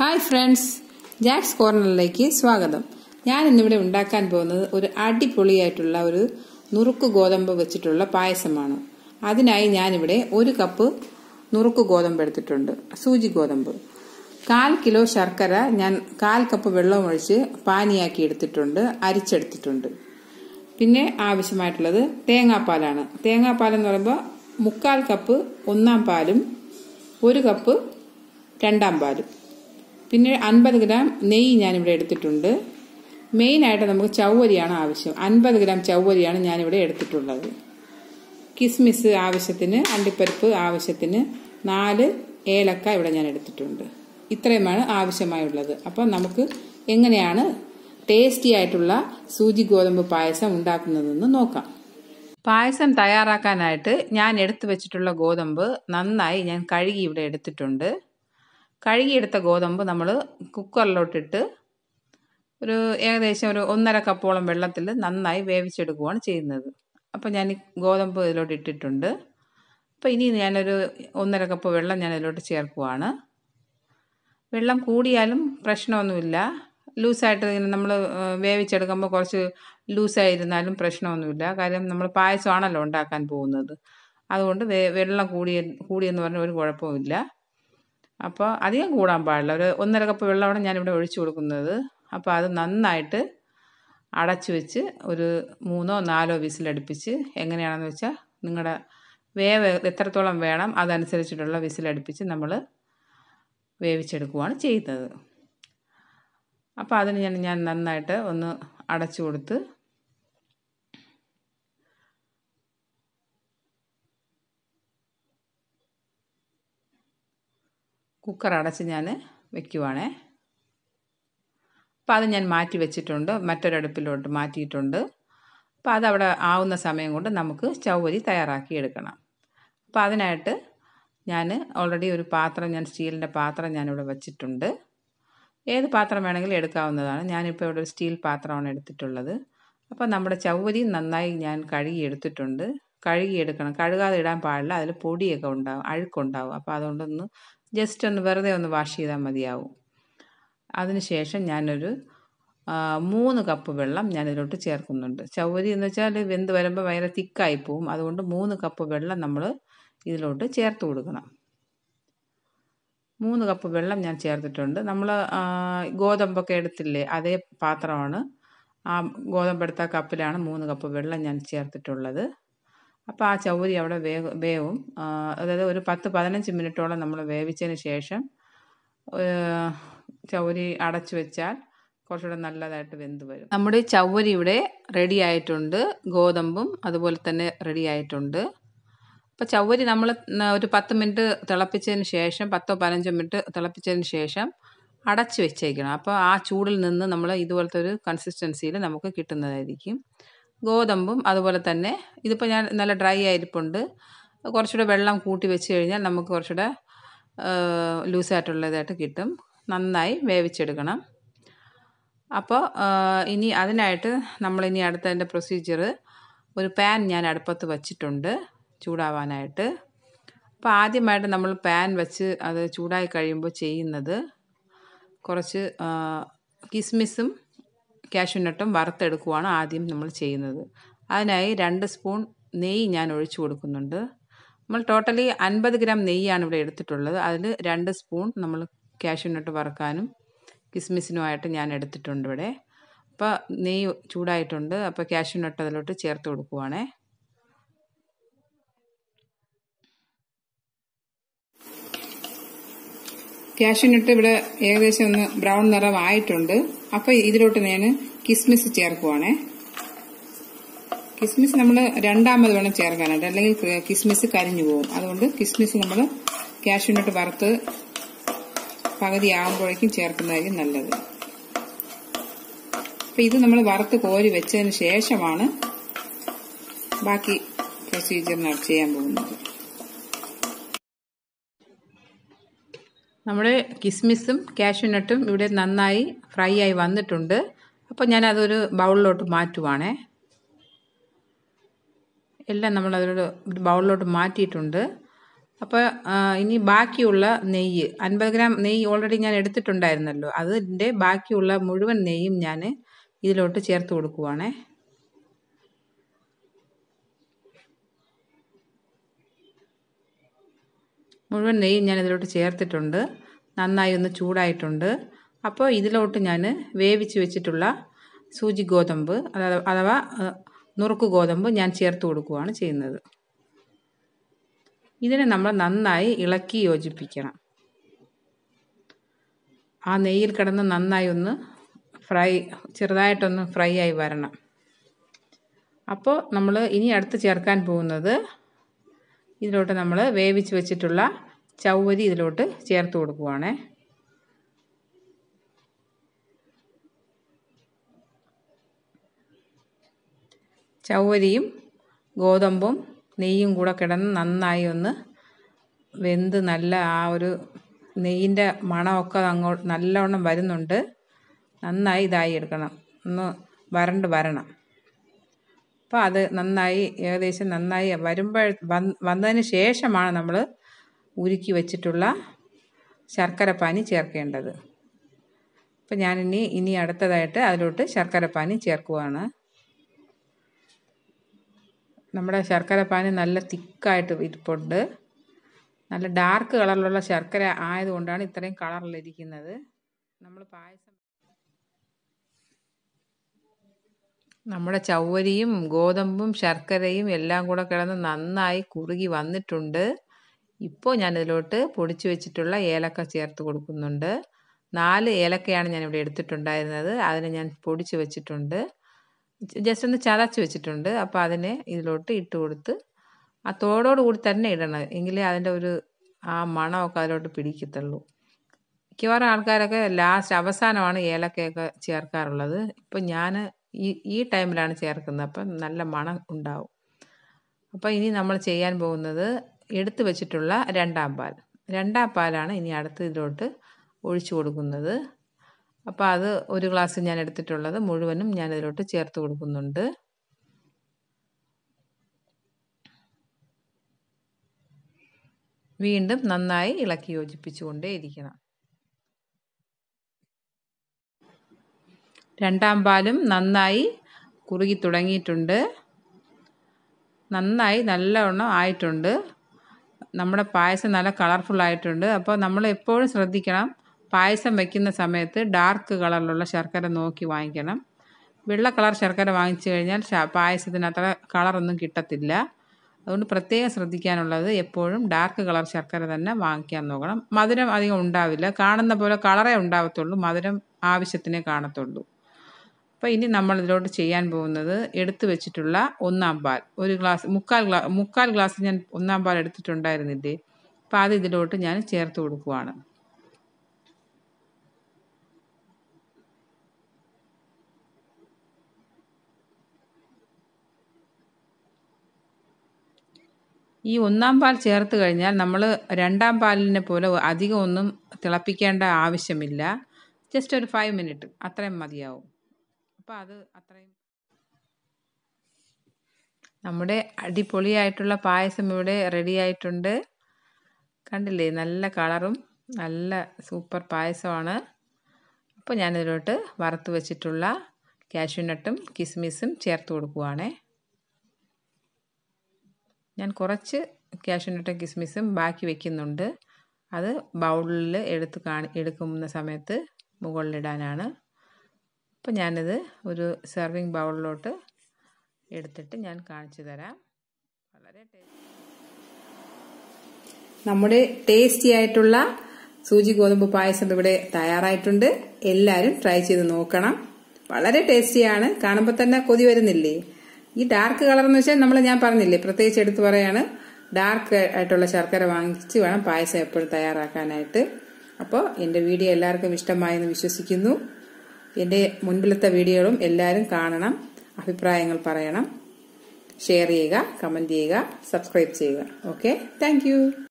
hi friends jacks കോർണറിലേക്ക് സ്വാഗതം ഞാൻ ഇന്നിവിടെ ഉണ്ടാക്കാൻ പോകുന്നത് ഒരു അടിപൊളിയായിട്ടുള്ള ഒരു നുറുക്ക് ഗോതമ്പ് വെച്ചിട്ടുള്ള പായസമാണ് അതിനായി ഞാനിവിടെ ഒരു കപ്പ് നുറുക്ക് ഗോതമ്പ് എടുത്തിട്ടുണ്ട് സൂചി ഗോതമ്പ് കാൽ കിലോ ശർക്കര ഞാൻ കാൽ കപ്പ് വെള്ളം ഒഴിച്ച് പാനിയാക്കി എടുത്തിട്ടുണ്ട് അരിച്ചെടുത്തിട്ടുണ്ട് പിന്നെ ആവശ്യമായിട്ടുള്ളത് തേങ്ങാപ്പാലാണ് തേങ്ങാപ്പാൽ എന്ന് പറയുമ്പോൾ മുക്കാൽ കപ്പ് ഒന്നാം പാലും ഒരു കപ്പ് രണ്ടാം പാലും പിന്നെ അൻപത് ഗ്രാം നെയ്യ് ഞാനിവിടെ എടുത്തിട്ടുണ്ട് മെയിനായിട്ട് നമുക്ക് ചൗവരിയാണ് ആവശ്യം അൻപത് ഗ്രാം ചൗവരിയാണ് ഞാനിവിടെ എടുത്തിട്ടുള്ളത് കിസ്മിസ് ആവശ്യത്തിന് അണ്ടിപ്പരിപ്പ് ആവശ്യത്തിന് നാല് ഏലക്ക ഇവിടെ ഞാൻ എടുത്തിട്ടുണ്ട് ഇത്രയുമാണ് ആവശ്യമായുള്ളത് അപ്പം നമുക്ക് എങ്ങനെയാണ് ടേസ്റ്റി ആയിട്ടുള്ള സൂചി ഗോതമ്പ് പായസം ഉണ്ടാക്കുന്നതെന്ന് നോക്കാം പായസം തയ്യാറാക്കാനായിട്ട് ഞാൻ എടുത്തു വെച്ചിട്ടുള്ള ഗോതമ്പ് നന്നായി ഞാൻ കഴുകി ഇവിടെ എടുത്തിട്ടുണ്ട് കഴുകിയെടുത്ത ഗോതമ്പ് നമ്മൾ കുക്കറിലോട്ടിട്ട് ഒരു ഏകദേശം ഒരു ഒന്നര കപ്പോളം വെള്ളത്തിൽ നന്നായി വേവിച്ചെടുക്കുകയാണ് ചെയ്യുന്നത് അപ്പോൾ ഞാൻ ഗോതമ്പ് ഇതിലോട്ട് ഇട്ടിട്ടുണ്ട് അപ്പോൾ ഇനി ഞാനൊരു ഒന്നര കപ്പ് വെള്ളം ഞാൻ ഇതിലോട്ട് ചേർക്കുവാണ് വെള്ളം കൂടിയാലും പ്രശ്നമൊന്നുമില്ല ലൂസായിട്ട് ഇങ്ങനെ നമ്മൾ വേവിച്ചെടുക്കുമ്പോൾ കുറച്ച് ലൂസായിരുന്നാലും പ്രശ്നമൊന്നുമില്ല കാര്യം നമ്മൾ പായസമാണല്ലോ ഉണ്ടാക്കാൻ പോകുന്നത് അതുകൊണ്ട് വെള്ളം കൂടിയ കൂടിയെന്ന് പറഞ്ഞാൽ ഒരു കുഴപ്പമില്ല അപ്പോൾ അധികം കൂടാൻ പാടില്ല ഒരു ഒന്നര കപ്പ് വെള്ളമാണ് ഞാനിവിടെ ഒഴിച്ചു കൊടുക്കുന്നത് അപ്പോൾ അത് നന്നായിട്ട് അടച്ചു വെച്ച് ഒരു മൂന്നോ നാലോ വിസിലടുപ്പിച്ച് എങ്ങനെയാണെന്ന് വെച്ചാൽ നിങ്ങളുടെ വേവ് എത്രത്തോളം വേണം അതനുസരിച്ചിട്ടുള്ള വിസിലടുപ്പിച്ച് നമ്മൾ വേവിച്ചെടുക്കുകയാണ് ചെയ്യുന്നത് അപ്പോൾ അതിന് ഞാൻ ഞാൻ നന്നായിട്ട് ഒന്ന് അടച്ചു കൊടുത്ത് കുക്കർ അടച്ച് ഞാൻ വെക്കുവാണേ അപ്പോൾ അത് ഞാൻ മാറ്റി വെച്ചിട്ടുണ്ട് മറ്റൊരടുപ്പിലോട്ട് മാറ്റിയിട്ടുണ്ട് അപ്പോൾ അതവിടെ ആവുന്ന സമയം കൊണ്ട് നമുക്ക് ചൗവരി തയ്യാറാക്കി എടുക്കണം അപ്പോൾ അതിനായിട്ട് ഞാൻ ഓൾറെഡി ഒരു പാത്രം ഞാൻ സ്റ്റീലിൻ്റെ പാത്രം ഞാനിവിടെ വെച്ചിട്ടുണ്ട് ഏത് പാത്രം വേണമെങ്കിലും എടുക്കാവുന്നതാണ് ഞാനിപ്പോൾ ഇവിടെ ഒരു സ്റ്റീൽ പാത്രമാണ് എടുത്തിട്ടുള്ളത് അപ്പോൾ നമ്മുടെ ചൗവരി നന്നായി ഞാൻ കഴുകി എടുത്തിട്ടുണ്ട് കഴുകിയെടുക്കണം കഴുകാതെ ഇടാൻ പാടില്ല അതിൽ പൊടിയൊക്കെ ഉണ്ടാവും അഴുക്കുണ്ടാവും അപ്പോൾ അതുകൊണ്ടൊന്ന് ജസ്റ്റ് ഒന്ന് വെറുതെ ഒന്ന് വാഷ് ചെയ്താൽ മതിയാവും അതിനുശേഷം ഞാനൊരു മൂന്ന് കപ്പ് വെള്ളം ഞാനിതിലോട്ട് ചേർക്കുന്നുണ്ട് ചൗവരി എന്ന് വെച്ചാൽ വെന്ത് വരുമ്പോൾ ഭയങ്കര തിക്കായി പോവും അതുകൊണ്ട് മൂന്ന് കപ്പ് വെള്ളം നമ്മൾ ഇതിലോട്ട് ചേർത്ത് കൊടുക്കണം മൂന്ന് കപ്പ് വെള്ളം ഞാൻ ചേർത്തിട്ടുണ്ട് നമ്മൾ ഗോതമ്പൊക്കെ എടുത്തില്ലേ അതേ പാത്രമാണ് ആ ഗോതമ്പെടുത്ത കപ്പിലാണ് മൂന്ന് കപ്പ് വെള്ളം ഞാൻ ചേർത്തിട്ടുള്ളത് അപ്പോൾ ആ ചൗരി അവിടെ വേ വേവും അതായത് ഒരു പത്ത് പതിനഞ്ച് മിനിറ്റോളം നമ്മൾ വേവിച്ചതിന് ശേഷം ചൗരി അടച്ചു വെച്ചാൽ കുറച്ചുകൂടെ നല്ലതായിട്ട് വെന്ത് വരും നമ്മുടെ ചൗവരി ഇവിടെ റെഡി ആയിട്ടുണ്ട് ഗോതമ്പും അതുപോലെ തന്നെ റെഡി ആയിട്ടുണ്ട് അപ്പോൾ ചൗവരി നമ്മൾ ഒരു പത്ത് മിനിറ്റ് തിളപ്പിച്ചതിന് ശേഷം പത്തോ പതിനഞ്ചോ മിനിറ്റ് തിളപ്പിച്ചതിന് ശേഷം അടച്ചു വെച്ചേക്കണം അപ്പോൾ ആ ചൂടിൽ നിന്ന് നമ്മൾ ഇതുപോലത്തെ ഒരു കൺസിസ്റ്റൻസിയിൽ നമുക്ക് കിട്ടുന്നതായിരിക്കും ഗോതമ്പും അതുപോലെ തന്നെ ഇതിപ്പോൾ ഞാൻ നല്ല ഡ്രൈ ആയിരിപ്പുണ്ട് കുറച്ചുകൂടെ വെള്ളം കൂട്ടി വെച്ച് കഴിഞ്ഞാൽ നമുക്ക് കുറച്ചുകൂടെ ലൂസായിട്ടുള്ളതായിട്ട് കിട്ടും നന്നായി വേവിച്ചെടുക്കണം അപ്പോൾ ഇനി അതിനായിട്ട് നമ്മളിനി അടുത്തതിൻ്റെ പ്രൊസീജിയർ ഒരു പാൻ ഞാൻ അടുപ്പത്ത് വച്ചിട്ടുണ്ട് ചൂടാവാനായിട്ട് അപ്പോൾ ആദ്യമായിട്ട് നമ്മൾ പാൻ വെച്ച് അത് ചൂടായി കഴിയുമ്പോൾ ചെയ്യുന്നത് കുറച്ച് കിസ്മിസും കാഷ്യൂനട്ടും വറുത്തെടുക്കുവാണ് ആദ്യം നമ്മൾ ചെയ്യുന്നത് അതിനായി രണ്ട് സ്പൂൺ നെയ്യ് ഞാൻ ഒഴിച്ചു കൊടുക്കുന്നുണ്ട് നമ്മൾ ടോട്ടലി അൻപത് ഗ്രാം നെയ്യാണ് ഇവിടെ എടുത്തിട്ടുള്ളത് അതിൽ രണ്ട് സ്പൂൺ നമ്മൾ കാഷ്യൂനട്ട് വറുക്കാനും കിസ്മിസിനുമായിട്ട് ഞാൻ എടുത്തിട്ടുണ്ട് ഇവിടെ അപ്പോൾ നെയ്യ് ചൂടായിട്ടുണ്ട് അപ്പോൾ കാഷ്യൂനട്ട് അതിലോട്ട് ചേർത്ത് കൊടുക്കുവാണേ കാഷ്യൂനട്ട് ഇവിടെ ഏകദേശം ഒന്ന് ബ്രൗൺ നിറമായിട്ടുണ്ട് അപ്പോൾ ഇതിലോട്ട് ഞാൻ കിസ്മിസ് ചേർക്കുവാണേ കിസ്മിസ് നമ്മൾ രണ്ടാമത് വേണം ചേർക്കാനായിട്ട് അല്ലെങ്കിൽ കിസ്മിസ് കരിഞ്ഞു പോകും അതുകൊണ്ട് കിസ്മിസ് നമ്മൾ കാഷ്യൂനട്ട് വറുത്ത് പകുതി ആകുമ്പോഴേക്കും ചേർക്കുന്നതായിരിക്കും നല്ലത് അപ്പം ഇത് നമ്മൾ വറുത്ത് കോരി വെച്ചതിന് ശേഷമാണ് ബാക്കി പ്രൊസീജിയർ ചെയ്യാൻ പോകുന്നത് നമ്മുടെ കിസ്മിസും കാഷ്യൂനട്ടും ഇവിടെ നന്നായി ഫ്രൈ ആയി വന്നിട്ടുണ്ട് അപ്പോൾ ഞാൻ അതൊരു ബൗളിലോട്ട് മാറ്റുവാണേ എല്ലാം നമ്മൾ അതിലൊരു ബൗളിലോട്ട് മാറ്റിയിട്ടുണ്ട് അപ്പോൾ ഇനി ബാക്കിയുള്ള നെയ്യ് അൻപത് ഗ്രാം നെയ്യ് ഓൾറെഡി ഞാൻ എടുത്തിട്ടുണ്ടായിരുന്നല്ലോ അതിൻ്റെ ബാക്കിയുള്ള മുഴുവൻ നെയ്യും ഞാൻ ഇതിലോട്ട് ചേർത്ത് കൊടുക്കുവാണേ മുഴുവൻ നെയ്യും ഞാൻ ഇതിലോട്ട് ചേർത്തിട്ടുണ്ട് നന്നായി ഒന്ന് ചൂടായിട്ടുണ്ട് അപ്പോൾ ഇതിലോട്ട് ഞാൻ വേവിച്ച് വെച്ചിട്ടുള്ള സൂചി ഗോതമ്പ് അഥവാ നുറുക്ക് ഗോതമ്പ് ഞാൻ ചേർത്ത് കൊടുക്കുകയാണ് ചെയ്യുന്നത് ഇതിനെ നമ്മൾ നന്നായി ഇളക്കി യോജിപ്പിക്കണം ആ നെയ്യിൽ കിടന്ന് നന്നായി ഒന്ന് ഫ്രൈ ചെറുതായിട്ടൊന്ന് ഫ്രൈ ആയി വരണം അപ്പോൾ നമ്മൾ ഇനി അടുത്ത് ചേർക്കാൻ പോകുന്നത് ഇതിലോട്ട് നമ്മൾ വേവിച്ച് വെച്ചിട്ടുള്ള ചവ്വരി ഇതിലോട്ട് ചേർത്ത് കൊടുക്കുവാണേ ചവ്വരിയും ഗോതമ്പും നെയ്യും കൂടെ കിടന്ന് നന്നായി ഒന്ന് വെന്ത് നല്ല ആ ഒരു നെയ്യിൻ്റെ മണമൊക്കെ അങ്ങോട്ട് നല്ലവണ്ണം വരുന്നുണ്ട് നന്നായി ഇതായി എടുക്കണം ഒന്ന് വരണ്ട് വരണം അപ്പോൾ അത് നന്നായി ഏകദേശം നന്നായി വരുമ്പോൾ വന്നതിന് ശേഷമാണ് നമ്മൾ ഉരുക്കി വെച്ചിട്ടുള്ള ശർക്കരപ്പാനി ചേർക്കേണ്ടത് അപ്പോൾ ഞാനിനി ഇനി അടുത്തതായിട്ട് അതിലോട്ട് ശർക്കരപ്പാനി ചേർക്കുവാണ് നമ്മുടെ ശർക്കരപ്പാനി നല്ല തിക്കായിട്ട് ഇരിപ്പുണ്ട് നല്ല ഡാർക്ക് കളറിലുള്ള ശർക്കര ആയതുകൊണ്ടാണ് ഇത്രയും കളറിലിരിക്കുന്നത് നമ്മൾ പായസം നമ്മുടെ ചവ്വരിയും ഗോതമ്പും ശർക്കരയും എല്ലാം കൂടെ കിടന്ന് നന്നായി കുറുകി വന്നിട്ടുണ്ട് ഇപ്പോൾ ഞാനിതിലോട്ട് പൊടിച്ചു വെച്ചിട്ടുള്ള ഏലക്ക ചേർത്ത് കൊടുക്കുന്നുണ്ട് നാല് ഏലക്കയാണ് ഞാനിവിടെ എടുത്തിട്ടുണ്ടായിരുന്നത് അതിനെ ഞാൻ പൊടിച്ച് വെച്ചിട്ടുണ്ട് ജസ്റ്റ് ഒന്ന് ചതച്ച് വെച്ചിട്ടുണ്ട് അപ്പോൾ അതിനെ ഇതിലോട്ട് ഇട്ട് കൊടുത്ത് ആ തോടോട് കൂടി തന്നെ ഇടണം എങ്കിലേ അതിൻ്റെ ഒരു ആ മണമൊക്കെ അതിലോട്ട് പിടിക്കത്തുള്ളൂ മിക്കവാറും ആൾക്കാരൊക്കെ ലാസ്റ്റ് അവസാനമാണ് ഏലക്കയൊക്കെ ചേർക്കാറുള്ളത് ഇപ്പം ഞാൻ ഈ ഈ ടൈമിലാണ് ചേർക്കുന്നത് അപ്പം നല്ല മണം ഉണ്ടാവും അപ്പോൾ ഇനി നമ്മൾ ചെയ്യാൻ പോകുന്നത് എടുത്തു വെച്ചിട്ടുള്ള രണ്ടാം പാൽ രണ്ടാം പാലാണ് ഇനി അടുത്ത് ഇതിലോട്ട് ഒഴിച്ചു കൊടുക്കുന്നത് അപ്പോൾ അത് ഒരു ഗ്ലാസ് ഞാൻ എടുത്തിട്ടുള്ളത് മുഴുവനും ഞാൻ ഇതിലോട്ട് ചേർത്ത് കൊടുക്കുന്നുണ്ട് വീണ്ടും നന്നായി ഇളക്കി യോജിപ്പിച്ചുകൊണ്ടേ ഇരിക്കണം രണ്ടാം പാലും നന്നായി കുറുകി തുടങ്ങിയിട്ടുണ്ട് നന്നായി നല്ലവണ്ണം ആയിട്ടുണ്ട് നമ്മുടെ പായസം നല്ല കളർഫുൾ ആയിട്ടുണ്ട് അപ്പോൾ നമ്മൾ എപ്പോഴും ശ്രദ്ധിക്കണം പായസം വയ്ക്കുന്ന സമയത്ത് ഡാർക്ക് കളറിലുള്ള ശർക്കര നോക്കി വാങ്ങിക്കണം വെള്ള കളർ ശർക്കര വാങ്ങിച്ചു കഴിഞ്ഞാൽ പായസത്തിന് അത്ര കളറൊന്നും കിട്ടത്തില്ല അതുകൊണ്ട് പ്രത്യേകം ശ്രദ്ധിക്കാനുള്ളത് എപ്പോഴും ഡാർക്ക് കളർ ശർക്കര തന്നെ വാങ്ങിക്കാൻ നോക്കണം മധുരം അധികം ഉണ്ടാവില്ല കാണുന്ന പോലെ കളറേ ഉണ്ടാവത്തുള്ളൂ മധുരം ആവശ്യത്തിനേ കാണത്തുള്ളൂ അപ്പോൾ ഇനി നമ്മൾ ഇതിലോട്ട് ചെയ്യാൻ പോകുന്നത് എടുത്തു വെച്ചിട്ടുള്ള ഒന്നാം പാൽ ഒരു ഗ്ലാസ് മുക്കാൽ ഗ്ലാ മുക്കാൽ ഗ്ലാസ് ഞാൻ ഒന്നാം പാൽ എടുത്തിട്ടുണ്ടായിരുന്നില്ലേ അപ്പോൾ അത് ഇതിലോട്ട് ഞാൻ ചേർത്ത് കൊടുക്കുവാണ് ഈ ഒന്നാം പാൽ ചേർത്ത് കഴിഞ്ഞാൽ നമ്മൾ രണ്ടാം പാലിനെ പോലെ അധികം ഒന്നും തിളപ്പിക്കേണ്ട ആവശ്യമില്ല ജസ്റ്റ് ഒരു ഫൈവ് മിനിറ്റ് അത്രയും മതിയാവും അപ്പോൾ അത് അത്രയും നമ്മുടെ അടിപൊളിയായിട്ടുള്ള പായസം ഇവിടെ റെഡി ആയിട്ടുണ്ട് കണ്ടില്ലേ നല്ല കളറും നല്ല സൂപ്പർ പായസമാണ് അപ്പോൾ ഞാനിതിലോട്ട് വറുത്ത് വെച്ചിട്ടുള്ള കാഷ്യൂനട്ടും കിസ്മിസും ചേർത്ത് കൊടുക്കുവാണേ ഞാൻ കുറച്ച് കാഷ്യൂനട്ടും കിസ്മിസും ബാക്കി വെക്കുന്നുണ്ട് അത് ബൗളിൽ എടുത്ത് കാണി എടുക്കുന്ന സമയത്ത് മുകളിലിടാനാണ് അപ്പോൾ ഞാനിത് ഒരു സെർവിങ് ബൗളിലോട്ട് എടുത്തിട്ട് ഞാൻ കാണിച്ചു തരാം വളരെ നമ്മുടെ ടേസ്റ്റി ആയിട്ടുള്ള സൂചി ഗോതമ്പ് പായസം ഇവിടെ തയ്യാറായിട്ടുണ്ട് എല്ലാവരും ട്രൈ ചെയ്ത് നോക്കണം വളരെ ടേസ്റ്റിയാണ് കാണുമ്പോൾ തന്നെ കൊതി വരുന്നില്ലേ ഈ ഡാർക്ക് കളർ എന്ന് വെച്ചാൽ നമ്മൾ ഞാൻ പറഞ്ഞില്ലേ പ്രത്യേകിച്ച് എടുത്തു പറയാണ് ഡാർക്ക് ആയിട്ടുള്ള ശർക്കര വാങ്ങിച്ച് വേണം പായസം എപ്പോഴും തയ്യാറാക്കാനായിട്ട് അപ്പോൾ എൻ്റെ വീഡിയോ എല്ലാവർക്കും ഇഷ്ടമായെന്ന് വിശ്വസിക്കുന്നു എൻ്റെ മുൻപിലത്തെ വീഡിയോകളും എല്ലാവരും കാണണം അഭിപ്രായങ്ങൾ പറയണം ഷെയർ ചെയ്യുക കമൻറ്റ് ചെയ്യുക സബ്സ്ക്രൈബ് ചെയ്യുക ഓക്കെ താങ്ക്